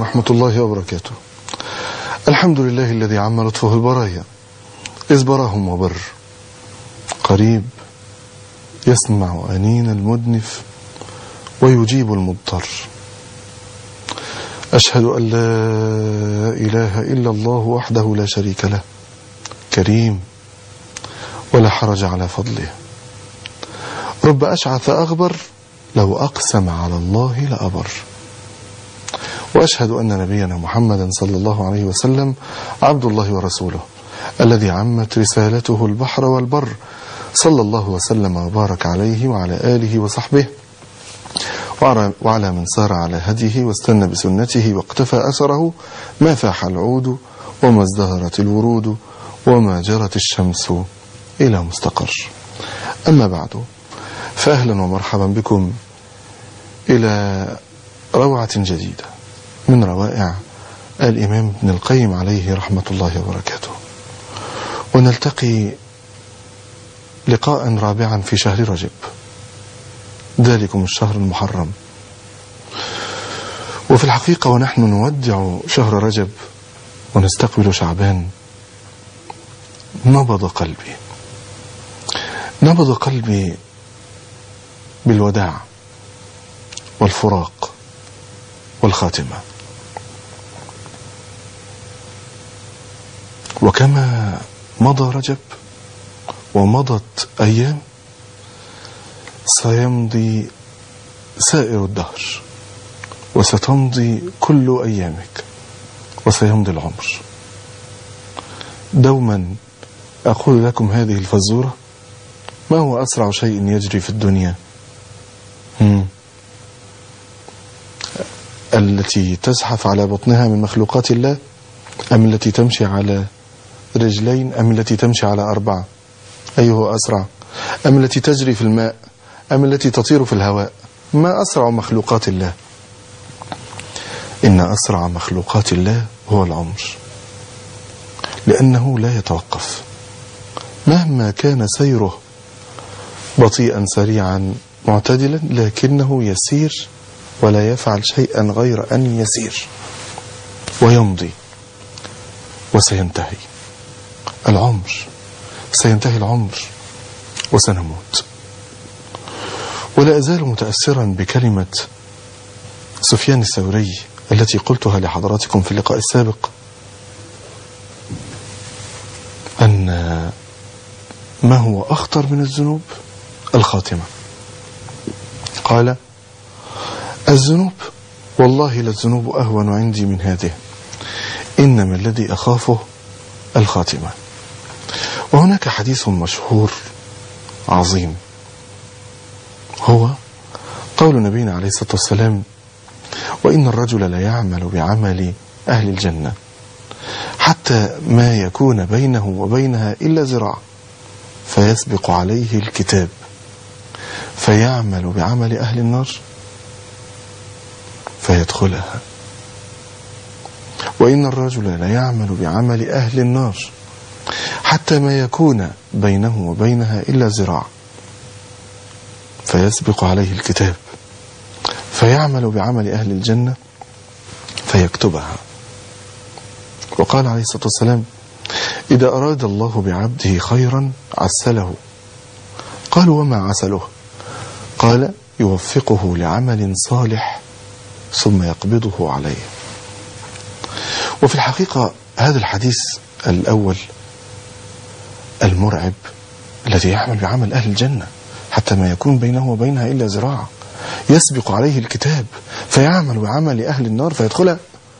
ورحمة الله وبركاته الحمد لله الذي عم لطفه البرايا إذ براهم وبر قريب يسمع أنين المدنف ويجيب المضطر أشهد أن لا إله إلا الله وحده لا شريك له كريم ولا حرج على فضله رب أشعث أغبر لو أقسم على الله لأبر وأشهد أن نبينا محمدا صلى الله عليه وسلم عبد الله ورسوله الذي عمت رسالته البحر والبر صلى الله وسلم وبارك عليه وعلى آله وصحبه وعلى من سار على هديه واستنى بسنته واقتفى أثره ما فاح العود وما ازدهرت الورود وما جرت الشمس إلى مستقر أما بعد فأهلا ومرحبا بكم إلى روعة جديدة من روائع الإمام ابن القيم عليه رحمة الله وبركاته ونلتقي لقاء رابعا في شهر رجب ذلكم الشهر المحرم وفي الحقيقة ونحن نودع شهر رجب ونستقبل شعبان نبض قلبي نبض قلبي بالوداع والفراق والخاتمة وكما مضى رجب ومضت أيام سيمضي سائر الدهر وستمضي كل أيامك وسيمضي العمر دوما أقول لكم هذه الفزورة ما هو أسرع شيء يجري في الدنيا هم. التي تزحف على بطنها من مخلوقات الله أم التي تمشي على رجلين أم التي تمشي على أربعة أيه أسرع أم التي تجري في الماء أم التي تطير في الهواء ما أسرع مخلوقات الله إن أسرع مخلوقات الله هو العمر لأنه لا يتوقف مهما كان سيره بطيئا سريعا معتدلا لكنه يسير ولا يفعل شيئا غير أن يسير ويمضي وسينتهي العمر سينتهي العمر وسنموت ولا أزال متأثرا بكلمة سفيان الثوري التي قلتها لحضراتكم في اللقاء السابق أن ما هو أخطر من الذنوب الخاتمة قال الذنوب والله للذنوب أهون عندي من هذه إنما الذي أخافه الخاتمة وهناك حديث مشهور عظيم هو قول نبينا عليه الصلاة والسلام وإن الرجل لا يعمل بعمل أهل الجنة حتى ما يكون بينه وبينها إلا زراع فيسبق عليه الكتاب فيعمل بعمل أهل النار فيدخلها وإن الرجل لا يعمل بعمل أهل النار حتى ما يكون بينه وبينها إلا زراع فيسبق عليه الكتاب فيعمل بعمل أهل الجنة فيكتبها وقال عليه الصلاة والسلام إذا أراد الله بعبده خيرا عسله قالوا وما عسله قال يوفقه لعمل صالح ثم يقبضه عليه وفي الحقيقة هذا الحديث الأول المرعب الذي يعمل بعمل أهل الجنة حتى ما يكون بينه وبينها إلا زراعة يسبق عليه الكتاب فيعمل بعمل أهل النار فيدخلها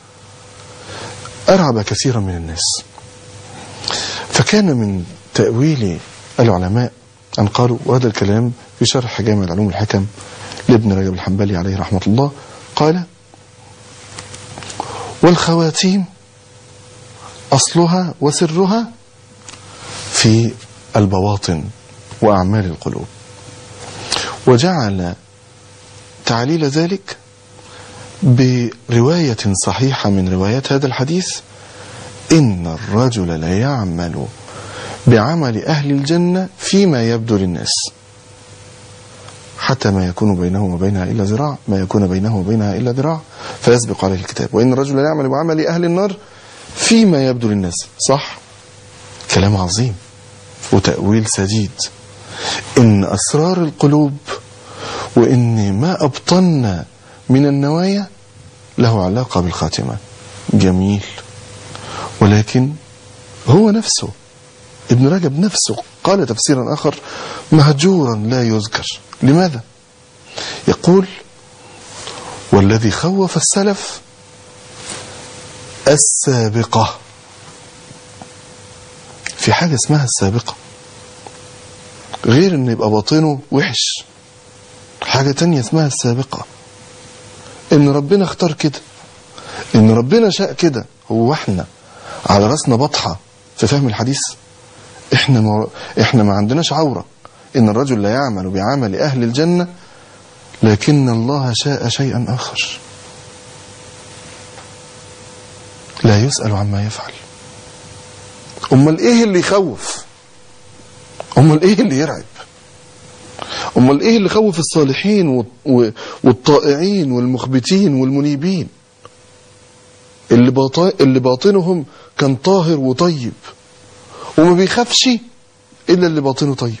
أرعب كثيرا من الناس فكان من تأويل العلماء أن قالوا وهذا الكلام في شرح جامع العلوم الحكم لابن رجب الحنبلي عليه رحمة الله قال والخواتيم أصلها وسرها في البواطن وأعمال القلوب وجعل تعليل ذلك برواية صحيحة من روايات هذا الحديث إن الرجل لا يعمل بعمل أهل الجنة فيما يبدو للناس حتى ما يكون بينه وبينها إلا ذراع ما يكون بينه وبينها إلا ذراع فيسبق عليه الكتاب وإن الرجل لا يعمل بعمل أهل النار فيما يبدو للناس صح كلام عظيم وتأويل سديد إن أسرار القلوب وإن ما أبطن من النوايا له علاقة بالخاتمة جميل ولكن هو نفسه ابن رجب نفسه قال تفسيرا آخر مهجورا لا يذكر لماذا يقول والذي خوف السلف السابقة في حاجة اسمها السابقة غير ان يبقى باطنه وحش حاجة تانية اسمها السابقة ان ربنا اختار كده ان ربنا شاء كده هو احنا على راسنا بطحة في فهم الحديث احنا ما احنا ما عندناش عورة ان الرجل لا يعمل بعمل اهل الجنة لكن الله شاء شيئا اخر لا يسأل عما يفعل امال ايه اللي يخوف امال ايه اللي يرعب امال ايه اللي خوف الصالحين والطائعين والمخبتين والمنيبين اللي, باطن اللي باطنهم كان طاهر وطيب وما بيخافش الا اللي باطنه طيب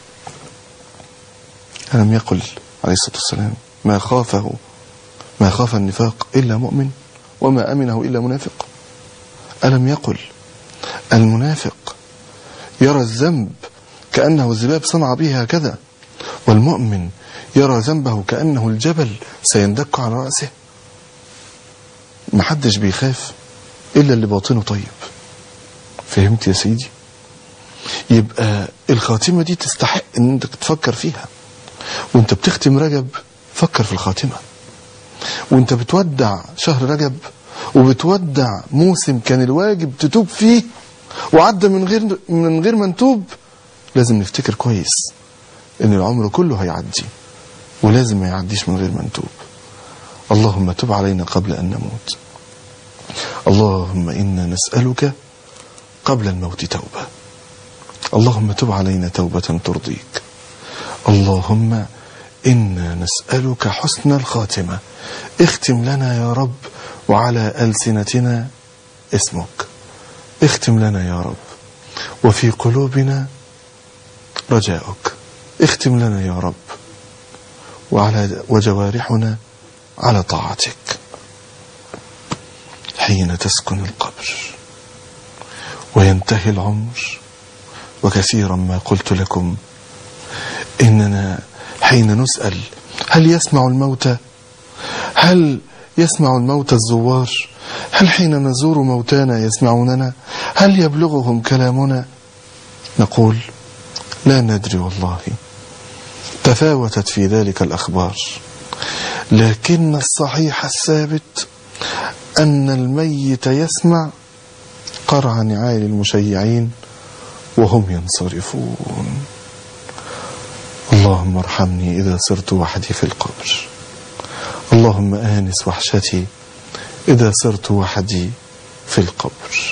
ألم يقل عليه الصلاة والسلام ما خافه ما خاف النفاق إلا مؤمن وما أمنه إلا منافق ألم يقل المنافق يرى الذنب كأنه الذباب صنع به هكذا والمؤمن يرى ذنبه كأنه الجبل سيندك على رأسه محدش بيخاف إلا اللي باطنه طيب فهمت يا سيدي يبقى الخاتمة دي تستحق ان انت تفكر فيها وانت بتختم رجب فكر في الخاتمة وانت بتودع شهر رجب وبتودع موسم كان الواجب تتوب فيه وعدى من غير من غير ما نتوب لازم نفتكر كويس ان العمر كله هيعدي ولازم ما يعديش من غير ما نتوب اللهم تب علينا قبل ان نموت اللهم انا نسالك قبل الموت توبه اللهم تب علينا توبه ترضيك اللهم انا نسالك حسن الخاتمه اختم لنا يا رب وعلى السنتنا اسمك اختم لنا يا رب وفي قلوبنا رجاؤك اختم لنا يا رب وعلى وجوارحنا على طاعتك حين تسكن القبر وينتهي العمر وكثيرا ما قلت لكم إننا حين نسأل هل يسمع الموتى هل يسمع الموتى الزوار هل حين نزور موتانا يسمعوننا هل يبلغهم كلامنا نقول لا ندري والله تفاوتت في ذلك الأخبار لكن الصحيح الثابت أن الميت يسمع قرع نعال المشيعين وهم ينصرفون اللهم ارحمني إذا صرت وحدي في القبر اللهم آنس وحشتي إذا صرت وحدي في القبر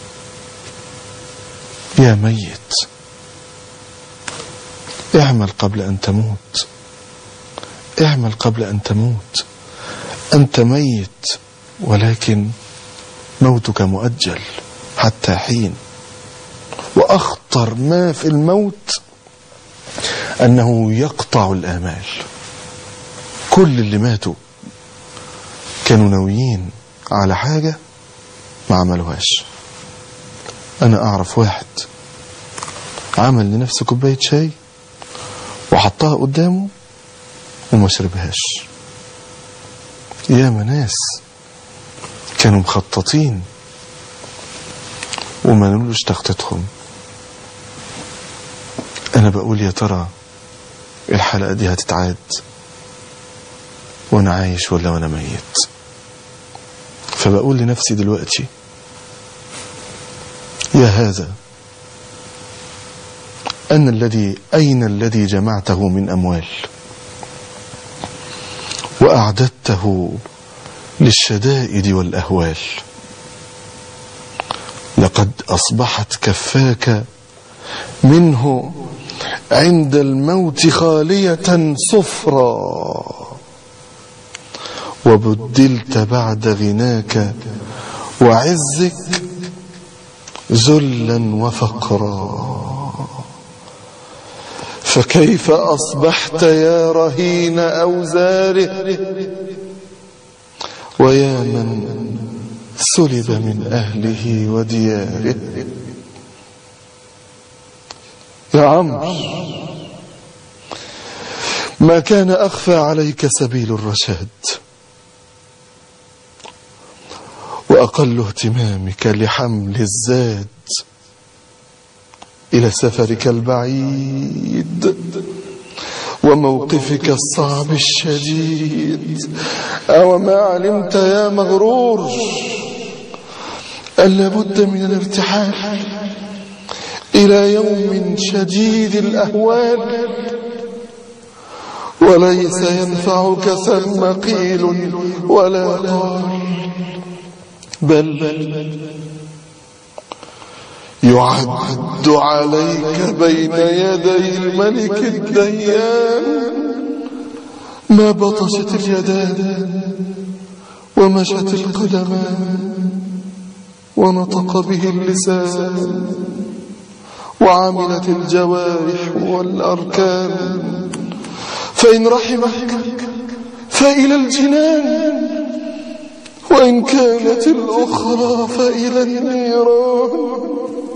يا ميت اعمل قبل أن تموت اعمل قبل أن تموت أنت ميت ولكن موتك مؤجل حتى حين وأخطر ما في الموت أنه يقطع الآمال كل اللي ماتوا كانوا ناويين على حاجة ما عملوهاش أنا أعرف واحد عمل لنفسه كوباية شاي وحطها قدامه وما شربهاش ياما ناس كانوا مخططين وما نقولوش تخطيطهم انا بقول يا ترى الحلقة دي هتتعاد وانا عايش ولا وانا ميت فبقول لنفسي دلوقتي يا هذا أن الذي أين الذي جمعته من أموال وأعددته للشدائد والأهوال لقد أصبحت كفاك منه عند الموت خالية صفرا وبدلت بعد غناك وعزك ذلا وفقرا فكيف أصبحت يا رهين أوزاره ويا من سلب من أهله ودياره يا عمرو ما كان أخفى عليك سبيل الرشاد وأقل اهتمامك لحمل الزاد إلى سفرك البعيد وموقفك الصعب الشديد أو ما علمت يا مغرور أن لابد من الارتحال إلى يوم شديد الأهوال وليس ينفعك ثم قيل ولا قال بل يعد عليك بين يدي الملك الديان ما بطشت اليدان ومشت القدمان ونطق به اللسان وعملت الجوارح والأركان فإن رحمك فإلى الجنان وإن كانت الأخرى فإلى النيران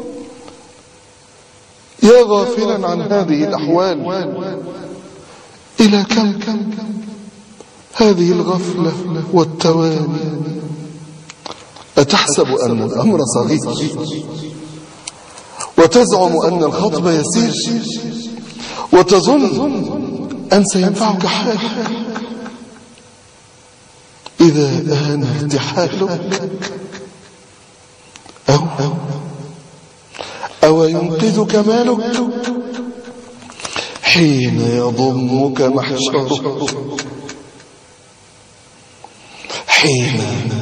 يا غافلا عن هذه الأحوال إلى كم هذه الغفلة والتواني أتحسب أن الأمر صغير وتزعم أن الخطب يسير وتظن أن سينفعك حالك إذا آن ارتحالك أو أو ينقذك مالك حين يضمك محشرك حين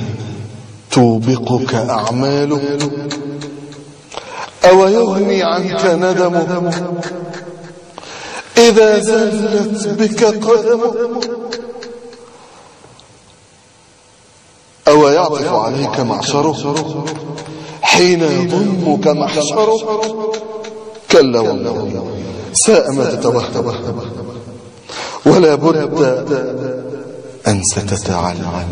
توبقك أعمالك أو يغني عنك ندمك إذا زلت بك قدمك أو يعطف عليك معشره حين يضمك محشره كلا والله ساء ما تتوهم ولا بد أن ستتعلم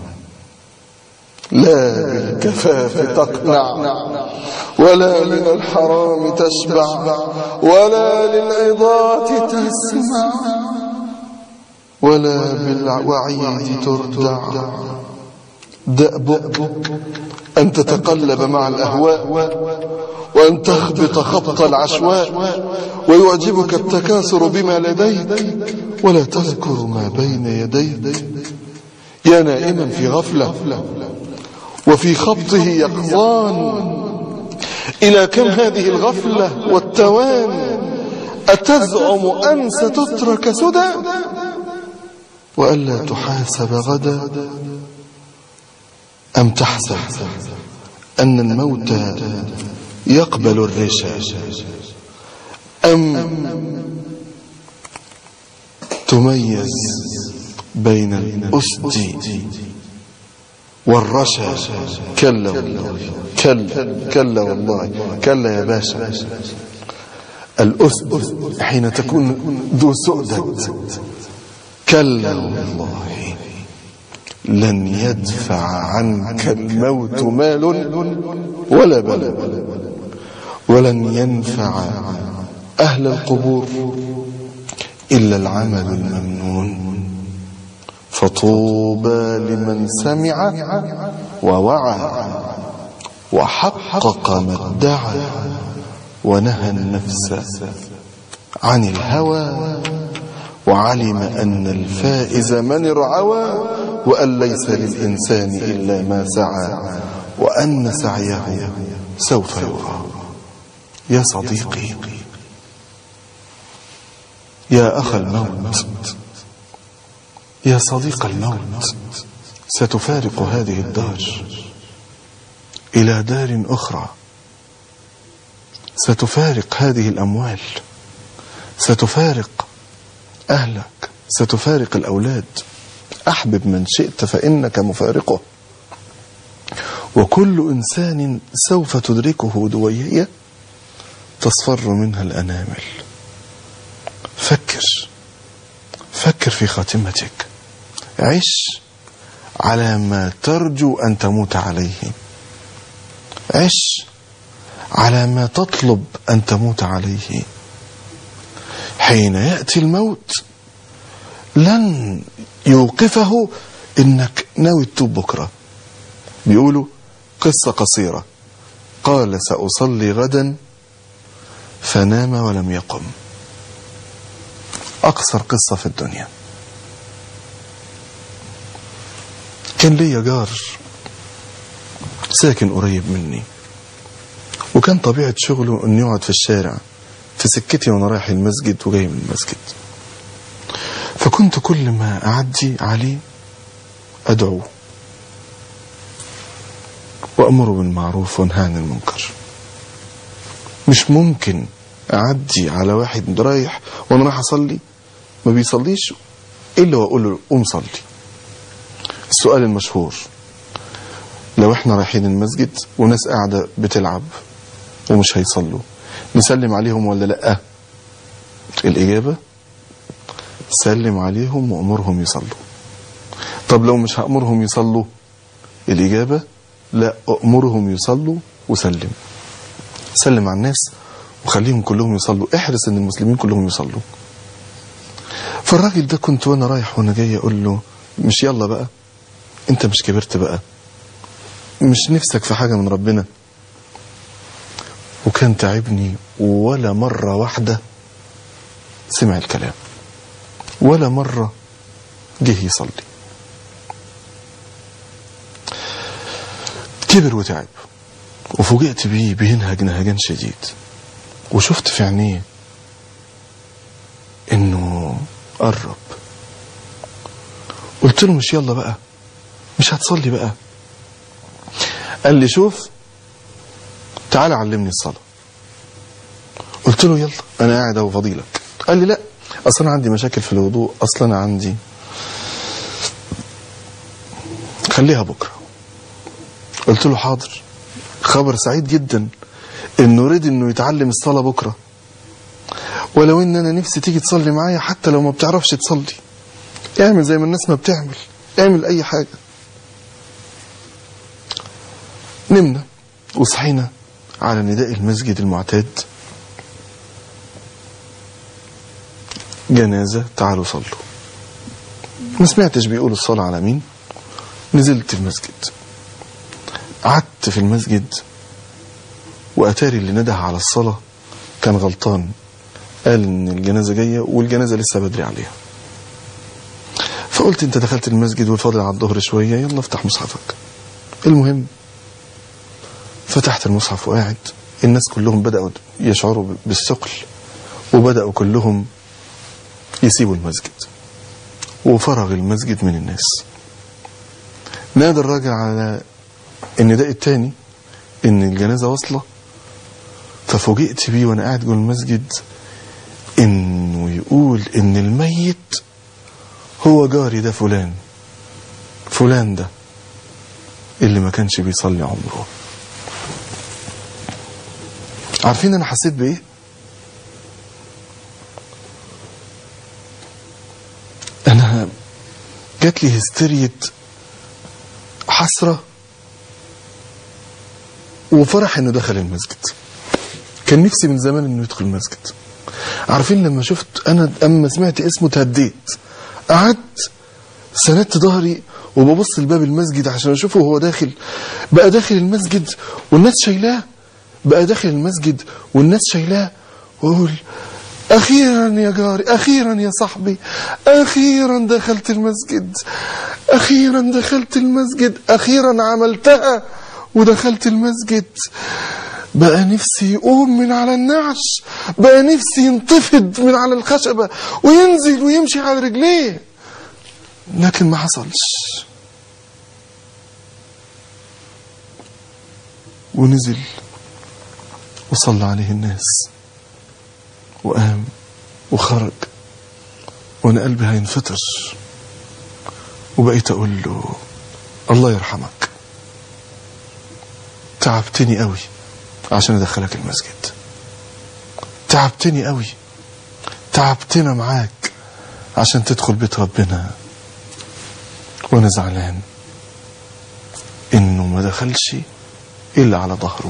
لا بالكفاف تقنع ولا من الحرام تشبع ولا للعظات تسمع ولا بالوعيد تردع دأب أن تتقلب مع الأهواء وأن تخبط خبط العشواء ويعجبك التكاثر بما لديك ولا تذكر ما بين يديك يا نائما في غفلة وفي خبطه يقظان إلى كم هذه الغفلة والتوان أتزعم أن ستترك سدى وألا تحاسب غدا أم تحسب أن الموت يقبل الرشا أم تميز بين الأسد والرشا كلا والله كلا كلا والله كلا يا باشا الأسد حين تكون ذو سؤدد كلا والله لن يدفع عنك الموت مال ولا بلد ولن ينفع أهل القبور إلا العمل الممنون فطوبى لمن سمع ووعى وحقق ما ادعى ونهى النفس عن الهوى وعلم أن الفائز من ارعوى وأن ليس للإنسان إلا ما سعى وأن سعيه سوف يرى يا صديقي يا أخ الموت يا صديق الموت ستفارق هذه الدار إلى دار أخرى ستفارق هذه الأموال ستفارق أهلك ستفارق الأولاد أحبب من شئت فإنك مفارقه وكل إنسان سوف تدركه دويهية تصفر منها الأنامل فكر فكر في خاتمتك عش على ما ترجو أن تموت عليه عش على ما تطلب أن تموت عليه حين يأتي الموت لن يوقفه إنك ناوي تتوب بكرة بيقولوا قصة قصيرة قال سأصلي غدا فنام ولم يقم أقصر قصة في الدنيا كان ليا جار ساكن قريب مني وكان طبيعة شغله انه يقعد في الشارع في سكتي وانا رايح المسجد وجاي من المسجد فكنت كل ما اعدي عليه ادعوه وامره بالمعروف وانهى عن المنكر مش ممكن اعدي على واحد رايح وانا رايح اصلي ما بيصليش الا واقول له قوم صلي السؤال المشهور لو احنا رايحين المسجد وناس قاعدة بتلعب ومش هيصلوا نسلم عليهم ولا لا الإجابة سلم عليهم وأمرهم يصلوا طب لو مش هأمرهم يصلوا الإجابة لا أمرهم يصلوا وسلم سلم على الناس وخليهم كلهم يصلوا احرص ان المسلمين كلهم يصلوا فالراجل ده كنت وانا رايح وانا جاي اقول له مش يلا بقى انت مش كبرت بقى مش نفسك في حاجة من ربنا وكان تعبني ولا مرة واحدة سمع الكلام ولا مرة جه يصلي كبر وتعب وفوجئت بيه بينهج نهجان شديد وشفت في عينيه انه قرب قلت له مش يلا بقى مش هتصلي بقى قال لي شوف تعالى علمني الصلاة قلت له يلا انا قاعد اهو فضيلك قال لي لا اصل انا عندي مشاكل في الوضوء اصل انا عندي خليها بكره قلت له حاضر خبر سعيد جدا انه رضي انه يتعلم الصلاه بكره ولو ان انا نفسي تيجي تصلي معايا حتى لو ما بتعرفش تصلي اعمل زي ما الناس ما بتعمل اعمل اي حاجه نمنا وصحينا على نداء المسجد المعتاد جنازة تعالوا صلوا ما سمعتش بيقولوا الصلاة على مين نزلت المسجد قعدت في المسجد وأتاري اللي نده على الصلاة كان غلطان قال إن الجنازة جاية والجنازة لسه بدري عليها فقلت أنت دخلت المسجد والفاضل على الظهر شوية يلا افتح مصحفك المهم فتحت المصحف وقاعد الناس كلهم بدأوا يشعروا بالثقل وبدأوا كلهم يسيبوا المسجد وفرغ المسجد من الناس نادى الراجل على النداء التاني ان الجنازة واصلة ففوجئت بيه وانا قاعد جوه المسجد انه يقول ان الميت هو جاري ده فلان فلان ده اللي ما كانش بيصلي عمره عارفين انا حسيت بايه انا جات لي هستيرية حسرة وفرح انه دخل المسجد كان نفسي من زمان انه يدخل المسجد عارفين لما شفت انا اما سمعت اسمه تهديت قعدت سندت ظهري وببص لباب المسجد عشان اشوفه وهو داخل بقى داخل المسجد والناس شايلاه بقى داخل المسجد والناس شايلاه واقول اخيرا يا جاري اخيرا يا صاحبي اخيرا دخلت المسجد اخيرا دخلت المسجد اخيرا عملتها ودخلت المسجد بقى نفسي يقوم من على النعش بقى نفسي ينتفض من على الخشبة وينزل ويمشي على رجليه لكن ما حصلش ونزل وصلى عليه الناس وقام وخرج وانا قلبي هينفطر وبقيت اقول له الله يرحمك تعبتني قوي عشان ادخلك المسجد تعبتني قوي تعبتنا معاك عشان تدخل بيت ربنا وانا زعلان انه ما دخلش الا على ظهره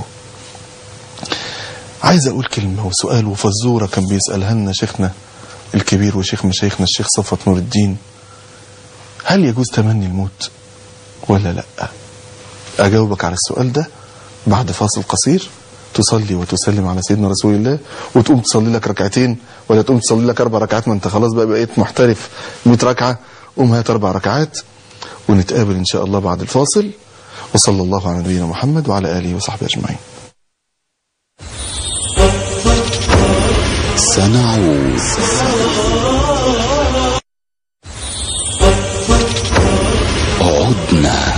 عايز اقول كلمه وسؤال وفزوره كان بيسالها لنا شيخنا الكبير وشيخ مشايخنا الشيخ صفوت نور الدين هل يجوز تمني الموت ولا لا اجاوبك على السؤال ده بعد فاصل قصير تصلي وتسلم على سيدنا رسول الله وتقوم تصلي لك ركعتين ولا تقوم تصلي لك اربع ركعات ما انت خلاص بقى بقيت محترف 100 ركعه قوم هات اربع ركعات ونتقابل ان شاء الله بعد الفاصل وصلى الله على نبينا محمد وعلى اله وصحبه اجمعين سنعود عدنا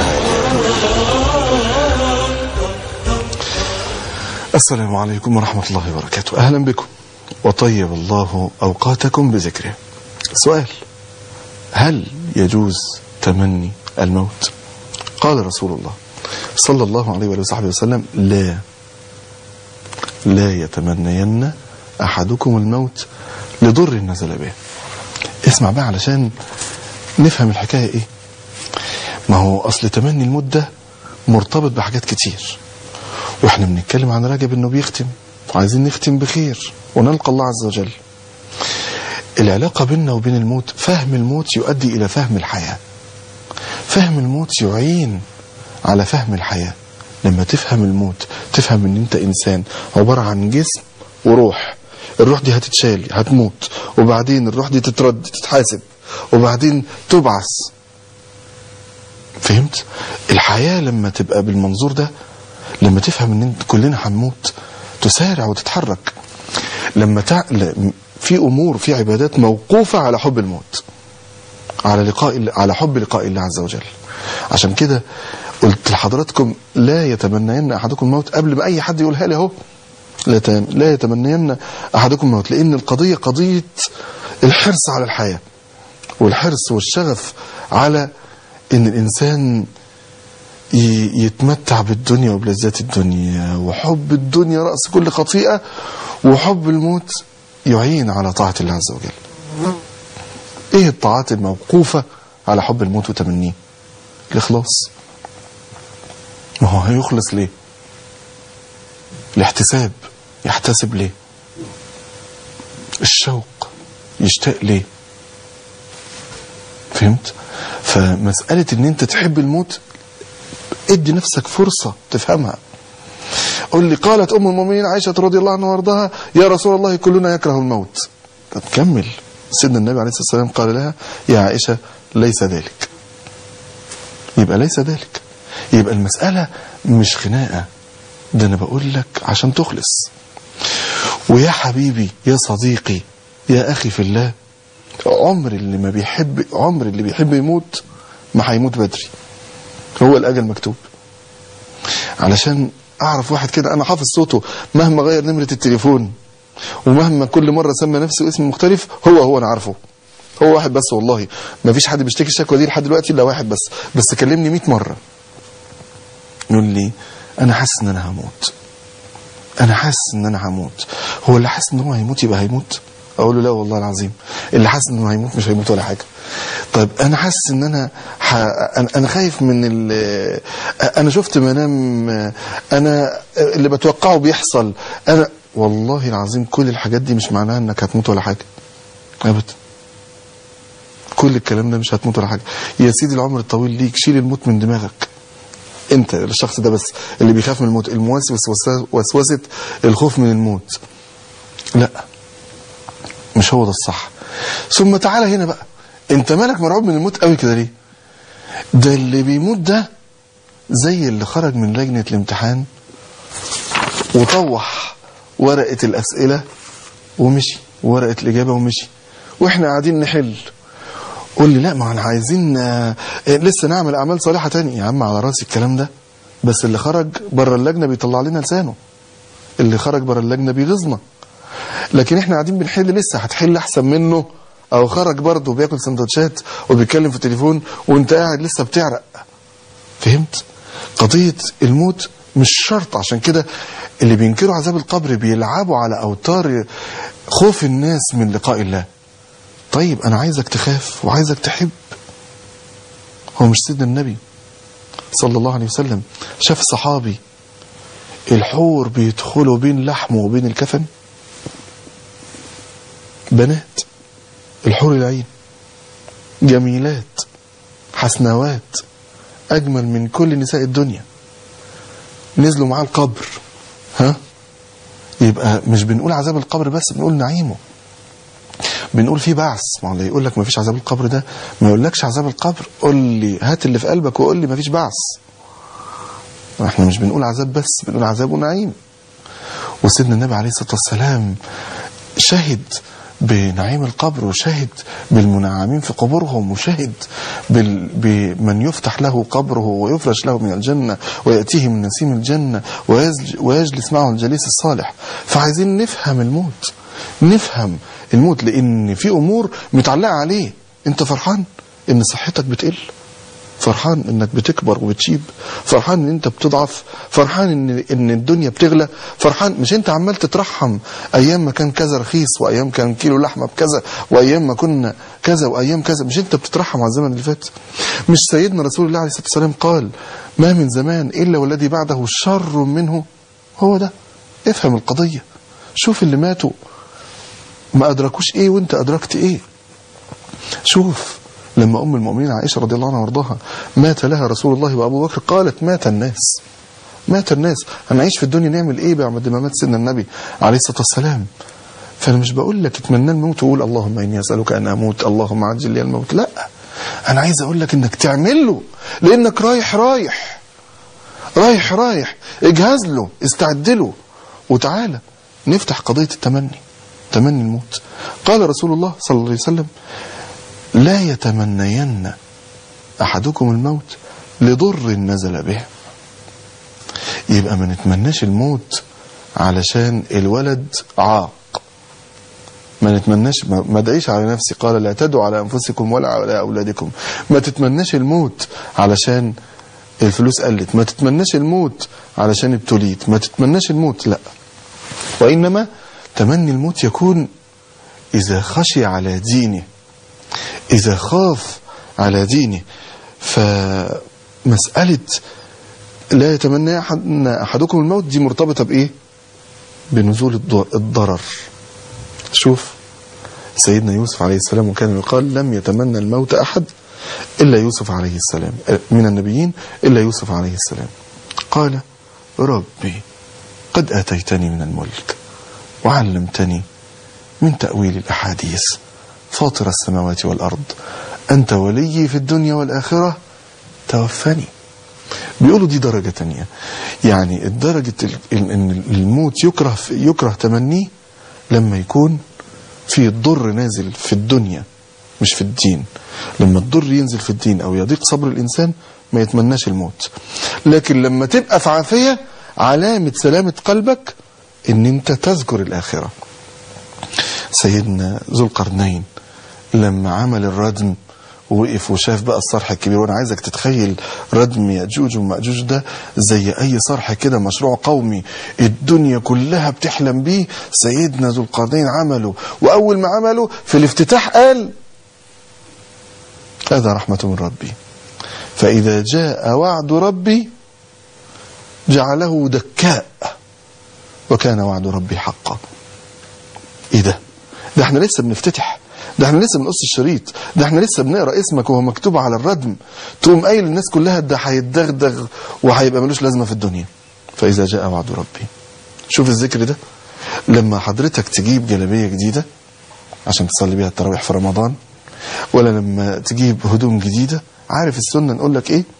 السلام عليكم ورحمة الله وبركاته أهلا بكم وطيب الله أوقاتكم بذكره سؤال هل يجوز تمني الموت قال رسول الله صلى الله عليه وآله وصحبه وسلم لا لا يتمنين أحدكم الموت لضر نزل به اسمع بقى علشان نفهم الحكاية ايه ما هو أصل تمني الموت ده مرتبط بحاجات كتير واحنا بنتكلم عن رجب انه بيختم وعايزين نختم بخير ونلقى الله عز وجل العلاقة بيننا وبين الموت فهم الموت يؤدي إلى فهم الحياة فهم الموت يعين على فهم الحياة لما تفهم الموت تفهم ان انت انسان عبارة عن جسم وروح الروح دي هتتشال هتموت وبعدين الروح دي تترد تتحاسب وبعدين تبعث فهمت الحياة لما تبقى بالمنظور ده لما تفهم ان انت كلنا هنموت تسارع وتتحرك لما تع... ل- في امور في عبادات موقوفه على حب الموت على لقاء ال- على حب لقاء الله عز وجل عشان كده قلت لحضراتكم لا يتمنين احدكم الموت قبل ما اي حد يقولها لي اهو لا يت- لا يتمنين احدكم الموت لان القضيه قضيه الحرص على الحياه والحرص والشغف على ان الانسان ي- يتمتع بالدنيا وبلذات الدنيا وحب الدنيا رأس كل خطيئة وحب الموت يعين على طاعة الله عز وجل ايه الطاعات الموقوفة على حب الموت وتمنيه الإخلاص ما هو هيخلص ليه الاحتساب يحتسب ليه الشوق يشتاق ليه فهمت فمسألة ان انت تحب الموت ادي نفسك فرصة تفهمها قل لي قالت أم المؤمنين عائشة رضي الله عنها وارضاها يا رسول الله كلنا يكره الموت طب كمل سيدنا النبي عليه الصلاة والسلام قال لها يا عائشة ليس ذلك يبقى ليس ذلك يبقى المسألة مش خناقة ده أنا بقول لك عشان تخلص ويا حبيبي يا صديقي يا أخي في الله عمر اللي ما بيحب عمر اللي بيحب يموت ما هيموت بدري هو الأجل مكتوب علشان أعرف واحد كده أنا حافظ صوته مهما غير نمرة التليفون ومهما كل مرة سمى نفسه اسم مختلف هو هو أنا عارفه هو واحد بس والله ما فيش حد بيشتكي الشكوى دي لحد دلوقتي إلا واحد بس بس كلمني 100 مرة يقول لي أنا حاسس إن أنا هموت أنا حاسس إن أنا هموت هو اللي حاسس إن هو هيموت يبقى هيموت أقول له لا والله العظيم اللي حاسس إنه هيموت مش هيموت ولا حاجة طيب انا حاسس ان انا ح... انا أنا خايف من ال... انا شفت منام انا اللي بتوقعه بيحصل انا والله العظيم كل الحاجات دي مش معناها انك هتموت ولا حاجه ابدا كل الكلام ده مش هتموت ولا حاجه يا سيدي العمر الطويل ليك شيل الموت من دماغك انت الشخص ده بس اللي بيخاف من الموت الموسوس وسوسه الخوف من الموت لا مش هو ده الصح ثم تعالى هنا بقى انت مالك مرعوب من الموت قوي كده ليه ده اللي بيموت ده زي اللي خرج من لجنة الامتحان وطوح ورقة الأسئلة ومشي ورقة الإجابة ومشي وإحنا قاعدين نحل قول لي لا ما احنا عايزين آه، لسه نعمل أعمال صالحة تاني يا عم على راسي الكلام ده بس اللي خرج بره اللجنة بيطلع لنا لسانه اللي خرج بره اللجنة بيغيظنا لكن احنا قاعدين بنحل لسه هتحل احسن منه او خرج برضه بياكل سندوتشات وبيتكلم في التليفون وانت قاعد لسه بتعرق فهمت قضية الموت مش شرط عشان كده اللي بينكروا عذاب القبر بيلعبوا على اوتار خوف الناس من لقاء الله طيب انا عايزك تخاف وعايزك تحب هو مش سيدنا النبي صلى الله عليه وسلم شاف صحابي الحور بيدخلوا بين لحمه وبين الكفن بنات الحور العين جميلات حسنوات أجمل من كل نساء الدنيا نزلوا معاه القبر ها يبقى مش بنقول عذاب القبر بس بنقول نعيمه بنقول في بعث ما هو اللي يقول لك ما فيش عذاب القبر ده ما يقولكش عذاب القبر قول لي هات اللي في قلبك وقول لي ما فيش بعث احنا مش بنقول عذاب بس بنقول عذاب ونعيم وسيدنا النبي عليه الصلاة والسلام شهد بنعيم القبر وشهد بالمنعمين في قبورهم وشهد بال... بمن يفتح له قبره ويفرش له من الجنة ويأتيه من نسيم الجنة ويزج... ويجلس معه الجليس الصالح فعايزين نفهم الموت نفهم الموت لأن في أمور متعلقة عليه أنت فرحان إن صحتك بتقل فرحان انك بتكبر وبتشيب فرحان ان انت بتضعف فرحان ان ان الدنيا بتغلى فرحان مش انت عمال تترحم ايام ما كان كذا رخيص وايام كان كيلو لحمه بكذا وايام ما كنا كذا وايام كذا مش انت بتترحم على الزمن اللي فات مش سيدنا رسول الله عليه الصلاه والسلام قال ما من زمان الا والذي بعده شر منه هو ده افهم القضيه شوف اللي ماتوا ما ادركوش ايه وانت ادركت ايه شوف لما أم المؤمنين عائشة رضي الله عنها وارضاها مات لها رسول الله وأبو بكر قالت مات الناس مات الناس هنعيش في الدنيا نعمل إيه بعد ما مات سيدنا النبي عليه الصلاة والسلام فأنا مش بقول لك اتمنى الموت وقول اللهم إني أسألك أن أموت اللهم عجل لي الموت لا أنا عايز أقول لك إنك تعمل له لأنك رايح رايح رايح رايح اجهز له استعد له وتعالى نفتح قضية التمني تمني الموت قال رسول الله صلى الله عليه وسلم لا يتمنين أحدكم الموت لضر نزل به يبقى ما نتمناش الموت علشان الولد عاق ما نتمناش ما ادعيش على نفسي قال لا تدعوا على أنفسكم ولا على أولادكم ما تتمناش الموت علشان الفلوس قلت ما تتمناش الموت علشان ابتليت ما تتمناش الموت لا وإنما تمني الموت يكون إذا خشي على دينه إذا خاف على دينه فمسألة لا يتمنى أحد أحدكم الموت دي مرتبطة بإيه بنزول الضرر شوف سيدنا يوسف عليه السلام وكان يقال لم يتمنى الموت أحد إلا يوسف عليه السلام من النبيين إلا يوسف عليه السلام قال ربي قد آتيتني من الملك وعلمتني من تأويل الأحاديث فاطر السماوات والأرض أنت ولي في الدنيا والآخرة توفني بيقولوا دي درجة تانية يعني الدرجة ان الموت يكره يكره تمنيه لما يكون في الضر نازل في الدنيا مش في الدين لما الضر ينزل في الدين او يضيق صبر الانسان ما يتمناش الموت لكن لما تبقى في عافية علامة سلامة قلبك ان انت تذكر الاخرة سيدنا ذو القرنين لما عمل الردم ووقف وشاف بقى الصرح الكبير وانا عايزك تتخيل ردم ياجوج وماجوج ده زي اي صرح كده مشروع قومي الدنيا كلها بتحلم بيه سيدنا ذو القرنين عمله واول ما عمله في الافتتاح قال هذا رحمة من ربي فإذا جاء وعد ربي جعله دكاء وكان وعد ربي حقا ايه ده ده احنا لسه بنفتتح ده احنا لسه بنقص الشريط ده احنا لسه بنقرا اسمك وهو مكتوب على الردم تقوم قايل للناس كلها ده هيتدغدغ وهيبقى ملوش لازمه في الدنيا فاذا جاء وعد ربي شوف الذكر ده لما حضرتك تجيب جلابيه جديده عشان تصلي بيها التراويح في رمضان ولا لما تجيب هدوم جديده عارف السنه نقول لك ايه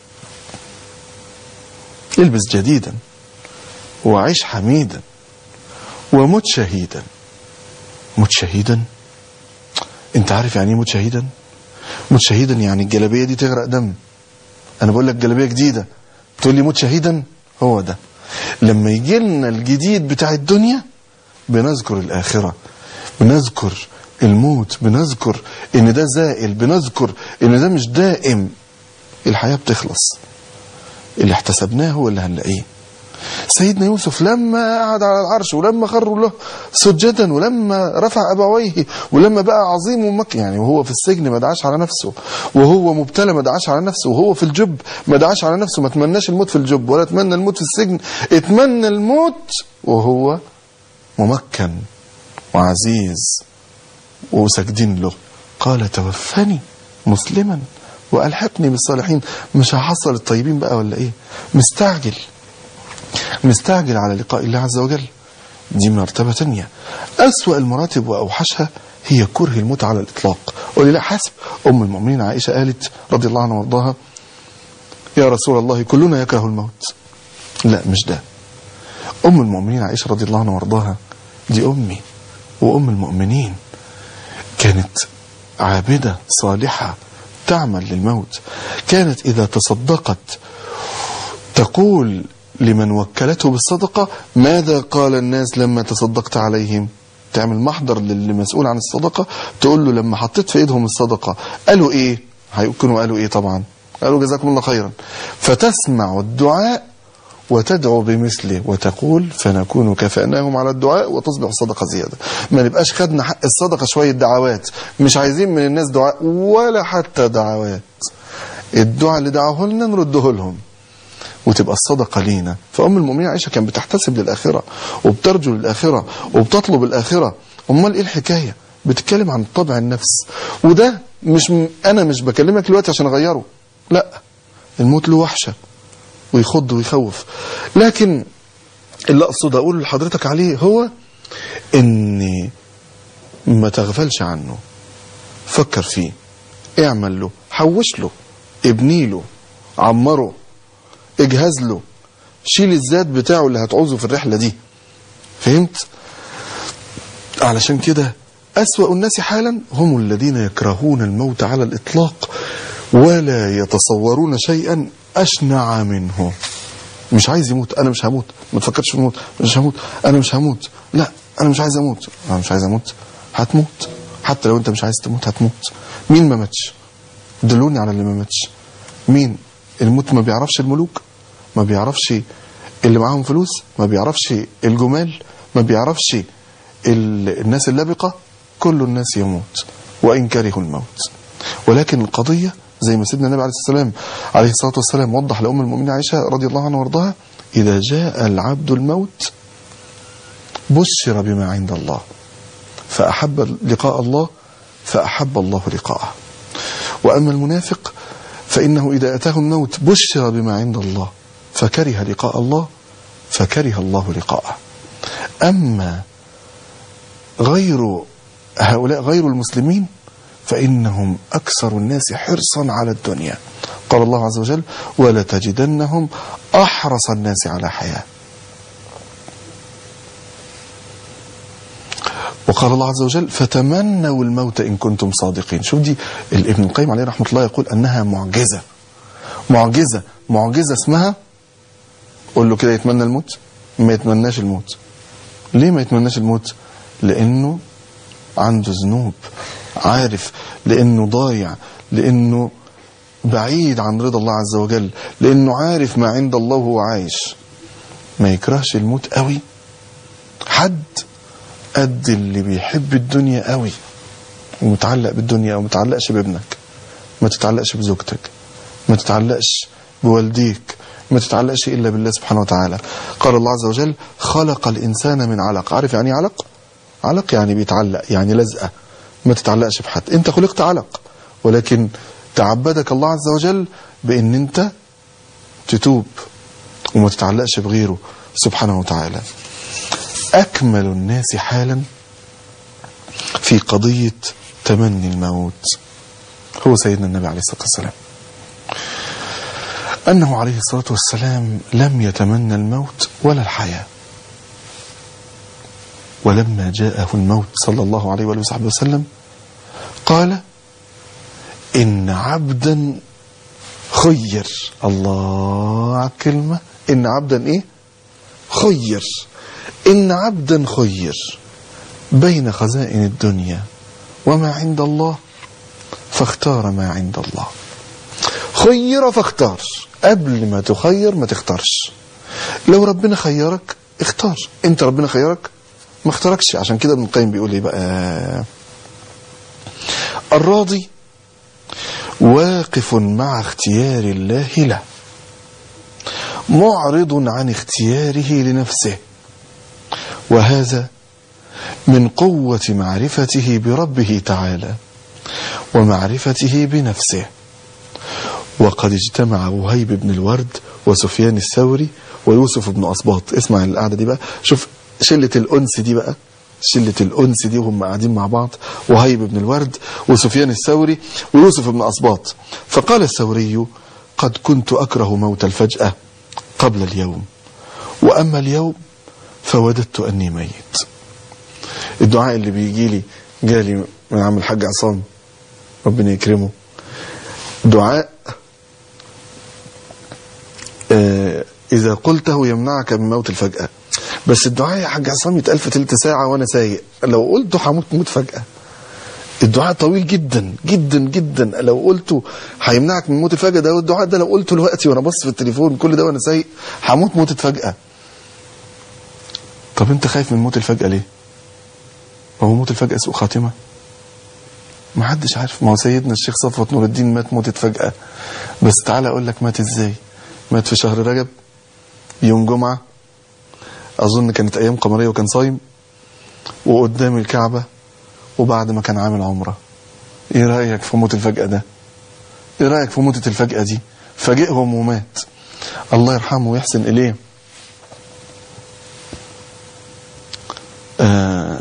البس جديدا وعيش حميدا ومت شهيدا مت شهيدا انت عارف يعني ايه موت شهيدا موت شهيدا يعني الجلابيه دي تغرق دم انا بقول لك جلابيه جديده تقول لي موت شهيدا هو ده لما يجي لنا الجديد بتاع الدنيا بنذكر الآخرة بنذكر الموت بنذكر ان ده زائل بنذكر ان ده مش دائم الحياة بتخلص اللي احتسبناه هو اللي هنلاقيه سيدنا يوسف لما قعد على العرش ولما خروا له سجدا ولما رفع ابويه ولما بقى عظيم ومك يعني وهو في السجن ما دعاش على نفسه وهو مبتلى ما دعاش على نفسه وهو في الجب ما دعاش على نفسه ما تمناش الموت في الجب ولا تمنى الموت في السجن اتمنى الموت وهو ممكن وعزيز وساجدين له قال توفني مسلما والحقني بالصالحين مش هحصل الطيبين بقى ولا ايه مستعجل مستعجل على لقاء الله عز وجل دي مرتبة تانية أسوأ المراتب وأوحشها هي كره الموت على الإطلاق قولي لا حسب أم المؤمنين عائشة قالت رضي الله عنها وارضاها يا رسول الله كلنا يكره الموت لا مش ده أم المؤمنين عائشة رضي الله عنها وارضاها دي أمي وأم المؤمنين كانت عابدة صالحة تعمل للموت كانت إذا تصدقت تقول لمن وكلته بالصدقة ماذا قال الناس لما تصدقت عليهم تعمل محضر للي مسؤول عن الصدقة تقول له لما حطيت في ايدهم الصدقة قالوا ايه هيكونوا قالوا ايه طبعا قالوا جزاكم الله خيرا فتسمع الدعاء وتدعو بمثله وتقول فنكون كفأناهم على الدعاء وتصبح الصدقة زيادة ما نبقاش خدنا حق الصدقة شوية دعوات مش عايزين من الناس دعاء ولا حتى دعوات الدعاء اللي دعوه لنا نرده لهم وتبقى الصدقة لينا فأم المؤمنين عائشة كانت بتحتسب للآخرة وبترجو للآخرة وبتطلب الآخرة أمال إيه الحكاية بتتكلم عن طبع النفس وده مش م... أنا مش بكلمك دلوقتي عشان أغيره لا الموت له وحشة ويخض ويخوف لكن اللي أقصد أقول لحضرتك عليه هو إن ما تغفلش عنه فكر فيه اعمل له حوش له ابني له عمره اجهز له شيل الزاد بتاعه اللي هتعوزه في الرحلة دي فهمت علشان كده أسوأ الناس حالا هم الذين يكرهون الموت على الإطلاق ولا يتصورون شيئا أشنع منه مش عايز يموت أنا مش هموت ما تفكرش في الموت مش هموت أنا مش هموت لا أنا مش عايز أموت أنا مش عايز أموت هتموت حتى لو أنت مش عايز تموت هتموت مين ما ماتش دلوني على اللي ما ماتش مين الموت ما بيعرفش الملوك ما بيعرفش اللي معاهم فلوس ما بيعرفش الجمال ما بيعرفش الناس اللبقة كل الناس يموت وإن كرهوا الموت ولكن القضية زي ما سيدنا النبي عليه السلام عليه الصلاة والسلام وضح لأم المؤمنين عائشة رضي الله عنها وارضاها إذا جاء العبد الموت بشر بما عند الله فأحب لقاء الله فأحب الله لقاءه وأما المنافق فإنه إذا أتاه الموت بشر بما عند الله فكره لقاء الله فكره الله لقاءه أما غير هؤلاء غير المسلمين فإنهم أكثر الناس حرصا على الدنيا قال الله عز وجل ولا تجدنهم أحرص الناس على حياة وقال الله عز وجل فتمنوا الموت إن كنتم صادقين شوف دي ابن القيم عليه رحمة الله يقول أنها معجزة معجزة معجزة اسمها قول له كده يتمنى الموت ما يتمناش الموت ليه ما يتمناش الموت لأنه عنده ذنوب عارف لأنه ضايع لأنه بعيد عن رضا الله عز وجل لأنه عارف ما عند الله وهو عايش ما يكرهش الموت قوي حد قد اللي بيحب الدنيا قوي ومتعلق بالدنيا ومتعلقش بابنك ما تتعلقش بزوجتك ما تتعلقش بوالديك ما تتعلقش إلا بالله سبحانه وتعالى قال الله عز وجل خلق الإنسان من علق عارف يعني علق علق يعني بيتعلق يعني لزقة ما تتعلقش بحد انت خلقت علق ولكن تعبدك الله عز وجل بان انت تتوب وما تتعلقش بغيره سبحانه وتعالى اكمل الناس حالا في قضية تمني الموت هو سيدنا النبي عليه الصلاة والسلام أنه عليه الصلاة والسلام لم يتمنى الموت ولا الحياة ولما جاءه الموت صلى الله عليه وآله وصحبه وسلم قال إن عبدا خير الله على الكلمة إن عبدا إيه خير إن عبدا خير بين خزائن الدنيا وما عند الله فاختار ما عند الله خير فاختار قبل ما تخير ما تختارش لو ربنا خيرك اختار انت ربنا خيرك ما اختاركش عشان كده ابن القيم بيقول ايه بقى الراضي واقف مع اختيار الله له معرض عن اختياره لنفسه وهذا من قوة معرفته بربه تعالى ومعرفته بنفسه وقد اجتمع وهيب بن الورد وسفيان الثوري ويوسف بن أصباط اسمع القعدة دي بقى شوف شلة الأنس دي بقى شلة الأنس دي وهم قاعدين مع بعض وهيب بن الورد وسفيان الثوري ويوسف بن أصباط فقال الثوري قد كنت أكره موت الفجأة قبل اليوم وأما اليوم فوددت أني ميت الدعاء اللي بيجي لي جالي من عم الحاج عصام ربنا يكرمه دعاء آه إذا قلته يمنعك من موت الفجأة بس الدعاء يا حاج عصام يتقال في تلت ساعة وأنا سايق لو قلته هموت موت فجأة الدعاء طويل جدا جدا جدا لو قلته هيمنعك من موت الفجأة ده والدعاء ده لو قلته دلوقتي وأنا بص في التليفون كل ده وأنا سايق هموت موتة فجأة طب أنت خايف من موت الفجأة ليه؟ هو موت الفجأة سوء خاتمة؟ ما حدش عارف ما هو سيدنا الشيخ صفوت نور الدين مات موتة فجأة بس تعالى أقول لك مات إزاي مات في شهر رجب يوم جمعة أظن كانت أيام قمرية وكان صايم وقدام الكعبة وبعد ما كان عامل عمرة إيه رأيك في موت الفجأة ده إيه رأيك في موتة الفجأة دي فاجئهم ومات الله يرحمه ويحسن إليه آه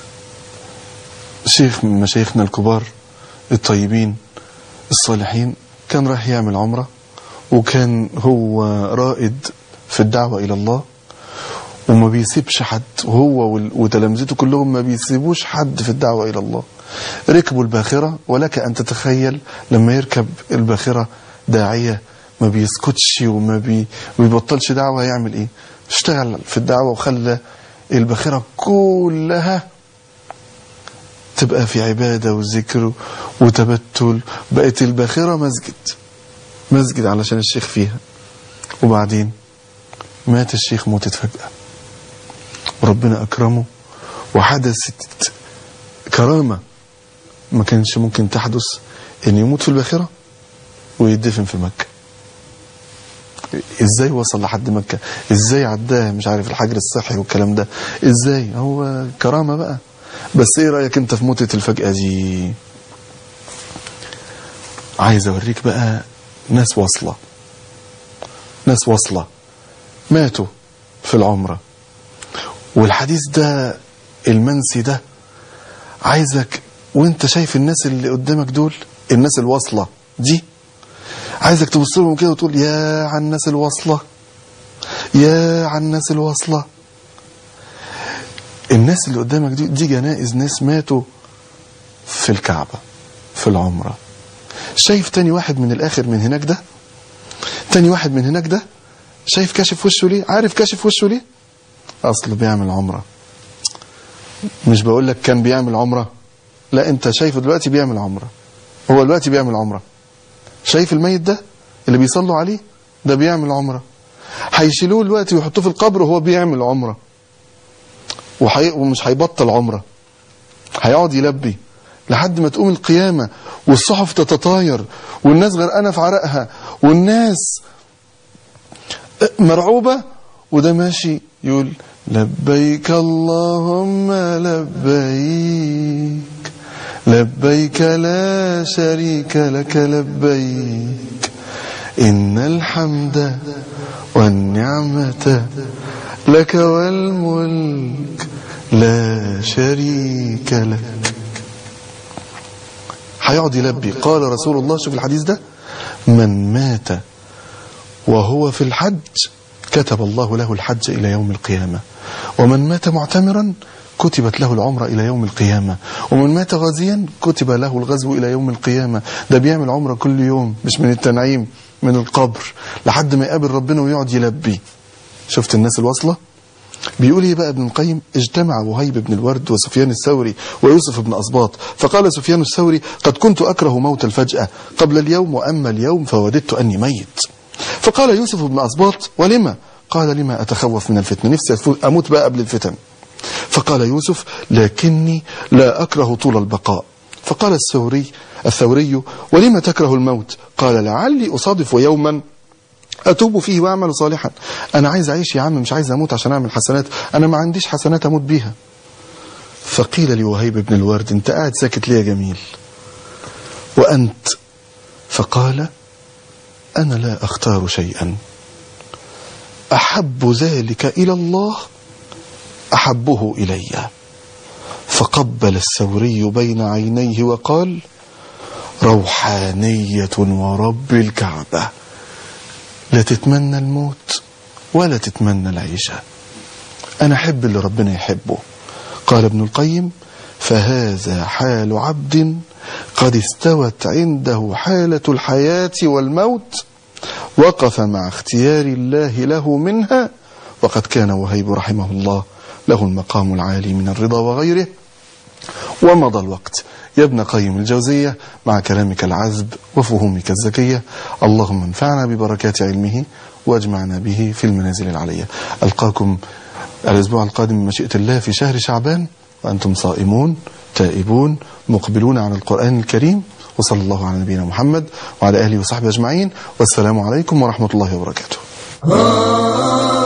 شيخ من مشايخنا الكبار الطيبين الصالحين كان رايح يعمل عمرة وكان هو رائد في الدعوة إلى الله وما بيسيبش حد وهو وتلامذته كلهم ما بيسيبوش حد في الدعوة إلى الله ركبوا الباخرة ولك أن تتخيل لما يركب الباخرة داعية ما بيسكتش وما بي بيبطلش دعوة يعمل إيه اشتغل في الدعوة وخلى الباخرة كلها تبقى في عبادة وذكر وتبتل بقت الباخرة مسجد مسجد علشان الشيخ فيها وبعدين مات الشيخ موتة فجأة وربنا أكرمه وحدثت كرامة ما كانش ممكن تحدث ان يموت في الباخرة ويدفن في مكة ازاي وصل لحد مكة ازاي عداه مش عارف الحجر الصحي والكلام ده ازاي هو كرامة بقى بس ايه رأيك انت في موتة الفجأة دي عايز اوريك بقى ناس واصلة ناس واصلة ماتوا في العمرة والحديث ده المنسي ده عايزك وانت شايف الناس اللي قدامك دول الناس الواصلة دي عايزك تبص لهم كده وتقول يا عن الناس الواصلة يا عن الناس الواصلة الناس اللي قدامك دي دي جنائز ناس ماتوا في الكعبة في العمرة شايف تاني واحد من الآخر من هناك ده تاني واحد من هناك ده شايف كاشف وشه ليه عارف كاشف وشه ليه أصله بيعمل عمرة مش بقول لك كان بيعمل عمرة لا انت شايفه دلوقتي بيعمل عمرة هو دلوقتي بيعمل عمرة شايف الميت ده اللي بيصلوا عليه ده بيعمل عمرة هيشيلوه دلوقتي ويحطوه في القبر وهو بيعمل عمرة وحي... ومش هيبطل عمرة هيقعد يلبي لحد ما تقوم القيامة والصحف تتطاير والناس غرقانة في عرقها والناس مرعوبة وده ماشي يقول لبيك اللهم لبيك لبيك لا شريك لك لبيك إن الحمد والنعمة لك والملك لا شريك لك هيقعد يلبي قال رسول الله شوف الحديث ده من مات وهو في الحج كتب الله له الحج إلى يوم القيامة ومن مات معتمرا كتبت له العمرة إلى يوم القيامة ومن مات غازيا كتب له الغزو إلى يوم القيامة ده بيعمل عمرة كل يوم مش من التنعيم من القبر لحد ما يقابل ربنا ويقعد يلبي شفت الناس الواصلة بيقول ايه بقى ابن القيم اجتمع وهيب بن الورد وسفيان الثوري ويوسف بن أسباط فقال سفيان الثوري قد كنت أكره موت الفجأة قبل اليوم وأما اليوم فوددت أني ميت فقال يوسف بن أسباط ولما قال لما أتخوف من الفتنة نفسي أموت بقى قبل الفتن فقال يوسف لكني لا أكره طول البقاء فقال الثوري الثوري ولما تكره الموت قال لعلي أصادف يوما أتوب فيه وأعمل صالحا أنا عايز أعيش يا عم مش عايز أموت عشان أعمل حسنات أنا ما عنديش حسنات أموت بيها فقيل لوهيب بن الورد أنت قاعد ساكت ليه يا جميل وأنت فقال أنا لا أختار شيئا أحب ذلك إلى الله أحبه إلي فقبل الثوري بين عينيه وقال روحانية ورب الكعبة لا تتمنى الموت ولا تتمنى العيشة أنا أحب اللي ربنا يحبه قال ابن القيم فهذا حال عبد قد استوت عنده حالة الحياة والموت وقف مع اختيار الله له منها وقد كان وهيب رحمه الله له المقام العالي من الرضا وغيره ومضى الوقت يا ابن قيم الجوزية مع كلامك العذب وفهومك الزكية اللهم انفعنا ببركات علمه واجمعنا به في المنازل العلية ألقاكم الأسبوع القادم من مشيئة الله في شهر شعبان وأنتم صائمون تائبون مقبلون على القرآن الكريم وصلى الله على نبينا محمد وعلى آله وصحبه أجمعين والسلام عليكم ورحمة الله وبركاته